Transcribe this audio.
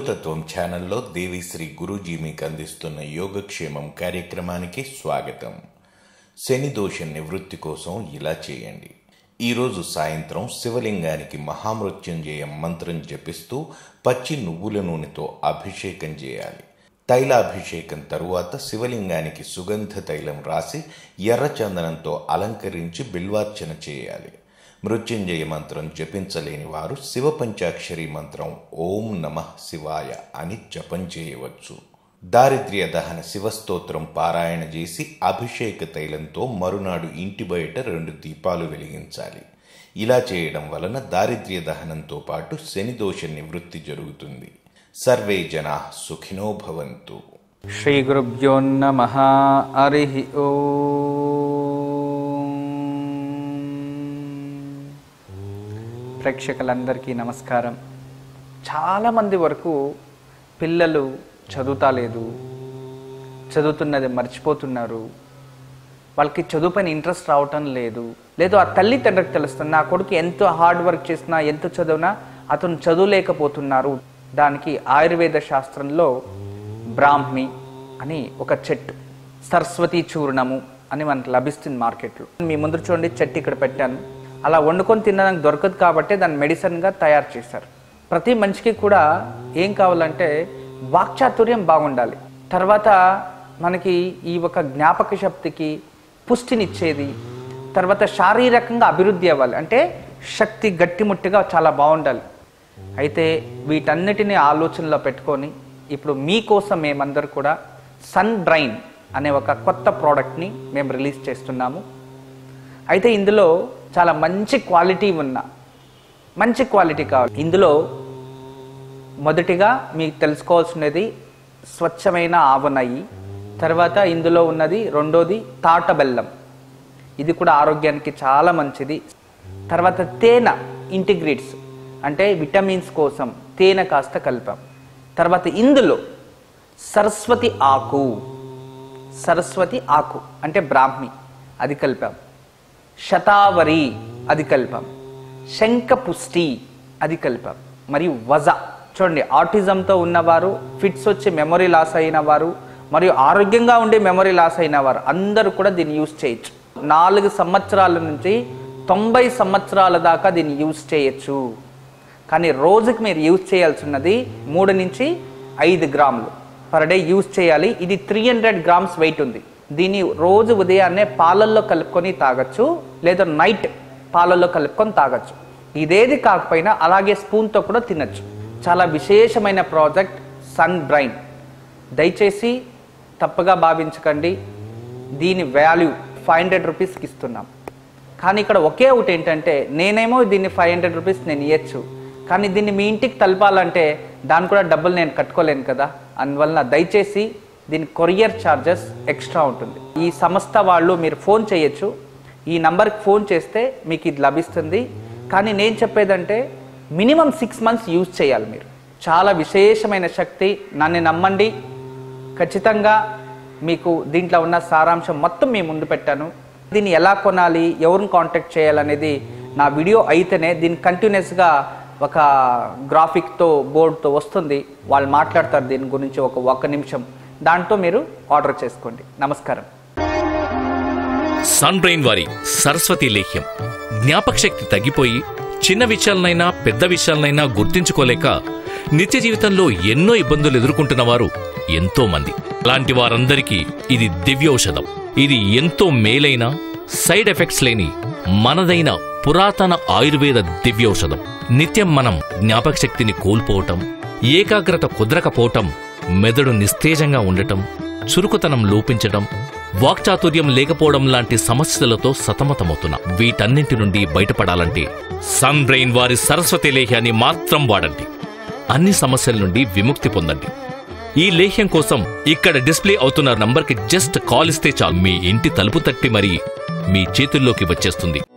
యోగతత్వం ఛానల్లో దేవిశ్రీ గురూజీ మీకు అందిస్తున్న యోగక్షేమం కార్యక్రమానికి స్వాగతం శని దోష నివృత్తి కోసం ఇలా చేయండి ఈరోజు సాయంత్రం శివలింగానికి మహామృత్యుంజయ మంత్రం జపిస్తూ పచ్చి నువ్వుల నూనెతో అభిషేకం చేయాలి తైలాభిషేకం తరువాత శివలింగానికి సుగంధ తైలం రాసి ఎర్రచందనంతో అలంకరించి బిల్వార్చన చేయాలి మృత్యుంజయ మంత్రం జపించలేని వారు శివ పంచాక్షరి మంత్రం ఓం నమ శివాయ అని జపం చేయవచ్చు దారిద్ర్య దహన శివస్తోత్రం పారాయణ చేసి అభిషేక తైలంతో మరునాడు ఇంటి బయట రెండు దీపాలు వెలిగించాలి ఇలా చేయడం వలన దారిద్ర్య దహనంతో పాటు శని దోష నివృత్తి జరుగుతుంది సర్వే జనా సుఖినో భవంతు శ్రీ గురుభ్యో నమ హరి ప్రేక్షకులందరికీ నమస్కారం చాలామంది వరకు పిల్లలు చదువుతాలేదు చదువుతున్నది మర్చిపోతున్నారు వాళ్ళకి చదువు పైన ఇంట్రెస్ట్ రావటం లేదు లేదు ఆ తల్లి తండ్రికి తెలుస్తుంది నా కొడుకు ఎంత హార్డ్ వర్క్ చేసినా ఎంత చదివినా అతను చదువులేకపోతున్నారు దానికి ఆయుర్వేద శాస్త్రంలో బ్రాహ్మి అని ఒక చెట్టు సరస్వతి చూర్ణము అని మనకు లభిస్తుంది మార్కెట్లో మీ ముందు చూడండి చెట్టు ఇక్కడ పెట్టాను అలా వండుకొని తినడానికి దొరకదు కాబట్టి దాన్ని మెడిసిన్గా తయారు చేశారు ప్రతి మనిషికి కూడా ఏం కావాలంటే వాక్చాతుర్యం బాగుండాలి తర్వాత మనకి ఈ ఒక జ్ఞాపక శక్తికి పుష్టినిచ్చేది తర్వాత శారీరకంగా అభివృద్ధి అవ్వాలి అంటే శక్తి గట్టిముట్టిగా చాలా బాగుండాలి అయితే వీటన్నిటిని ఆలోచనలో పెట్టుకొని ఇప్పుడు మీకోసం మేమందరూ కూడా సన్ బ్రైన్ అనే ఒక కొత్త ప్రోడక్ట్ని మేము రిలీజ్ చేస్తున్నాము అయితే ఇందులో చాలా మంచి క్వాలిటీ ఉన్న మంచి క్వాలిటీ కావాలి ఇందులో మొదటిగా మీకు తెలుసుకోవాల్సినది స్వచ్ఛమైన ఆవు నెయ్యి తర్వాత ఇందులో ఉన్నది రెండోది తాట బెల్లం ఇది కూడా ఆరోగ్యానికి చాలా మంచిది తర్వాత తేనె ఇంటిగ్రేట్స్ అంటే విటమిన్స్ కోసం తేనె కాస్త కలిపాం తర్వాత ఇందులో సరస్వతి ఆకు సరస్వతి ఆకు అంటే బ్రాహ్మి అది కలిపాం శతావరి అది కలిపాం శంఖపుష్టి అది కలిపాం మరియు వజ చూడండి ఆటిజంతో ఉన్నవారు ఫిట్స్ వచ్చి మెమొరీ లాస్ అయిన వారు మరియు ఆరోగ్యంగా ఉండే మెమొరీ లాస్ అయిన వారు అందరూ కూడా దీన్ని యూజ్ చేయొచ్చు నాలుగు సంవత్సరాల నుంచి తొంభై సంవత్సరాల దాకా దీన్ని యూజ్ చేయొచ్చు కానీ రోజుకి మీరు యూజ్ చేయాల్సినది మూడు నుంచి ఐదు గ్రాములు పర్ డే యూజ్ చేయాలి ఇది త్రీ హండ్రెడ్ గ్రామ్స్ వెయిట్ ఉంది దీన్ని రోజు ఉదయాన్నే పాలల్లో కలుపుకొని తాగొచ్చు లేదా నైట్ పాలల్లో కలుపుకొని తాగొచ్చు ఇదేది కాకపోయినా అలాగే స్పూన్తో కూడా తినచ్చు చాలా విశేషమైన ప్రాజెక్ట్ సన్ బ్రైన్ దయచేసి తప్పుగా భావించకండి దీని వాల్యూ ఫైవ్ హండ్రెడ్ రూపీస్కి ఇస్తున్నాం కానీ ఇక్కడ ఒకే ఒకటి ఏంటంటే నేనేమో దీన్ని ఫైవ్ హండ్రెడ్ రూపీస్ నేను ఇవ్వచ్చు కానీ దీన్ని మీ ఇంటికి తలపాలంటే దాని కూడా డబ్బులు నేను కట్టుకోలేను కదా అందువలన దయచేసి దీని కొరియర్ ఛార్జెస్ ఎక్స్ట్రా ఉంటుంది ఈ సంస్థ వాళ్ళు మీరు ఫోన్ చేయొచ్చు ఈ నంబర్కి ఫోన్ చేస్తే మీకు ఇది లభిస్తుంది కానీ నేను చెప్పేదంటే మినిమం సిక్స్ మంత్స్ యూజ్ చేయాలి మీరు చాలా విశేషమైన శక్తి నన్ను నమ్మండి ఖచ్చితంగా మీకు దీంట్లో ఉన్న సారాంశం మొత్తం మీ ముందు పెట్టాను దీన్ని ఎలా కొనాలి ఎవరిని కాంటాక్ట్ చేయాలనేది నా వీడియో అయితేనే దీన్ని కంటిన్యూస్గా ఒక గ్రాఫిక్తో బోర్డుతో వస్తుంది వాళ్ళు మాట్లాడతారు దీని గురించి ఒక ఒక్క నిమిషం దాంతో మీరు ఆర్డర్ చేసుకోండి నమస్కారం సన్ బ్రెయిన్ వారి సరస్వతి లేహ్యం జ్ఞాపక శక్తి తగ్గిపోయి చిన్న విషయాలనైనా పెద్ద విషయాలనైనా గుర్తించుకోలేక నిత్య జీవితంలో ఎన్నో ఇబ్బందులు ఎదుర్కొంటున్న వారు ఎంతో మంది అలాంటి వారందరికీ ఇది దివ్యౌషధం ఇది ఎంతో మేలైన సైడ్ ఎఫెక్ట్స్ లేని మనదైన పురాతన ఆయుర్వేద దివ్యౌషధం నిత్యం మనం జ్ఞాపక శక్తిని కోల్పోవటం ఏకాగ్రత కుదరకపోవటం మెదడు నిస్తేజంగా ఉండటం చురుకుతనం లోపించటం వాక్చాతుర్యం లేకపోవడం లాంటి సమస్యలతో సతమతమవుతున్నా వీటన్నింటి నుండి బయటపడాలంటే సన్ బ్రెయిన్ వారి సరస్వతి లేహ్యాన్ని మాత్రం వాడండి అన్ని సమస్యల నుండి విముక్తి పొందండి ఈ లేహ్యం కోసం ఇక్కడ డిస్ప్లే అవుతున్న నంబర్కి జస్ట్ కాల్ ఇస్తే చాలు మీ ఇంటి తలుపు తట్టి మరీ మీ చేతుల్లోకి వచ్చేస్తుంది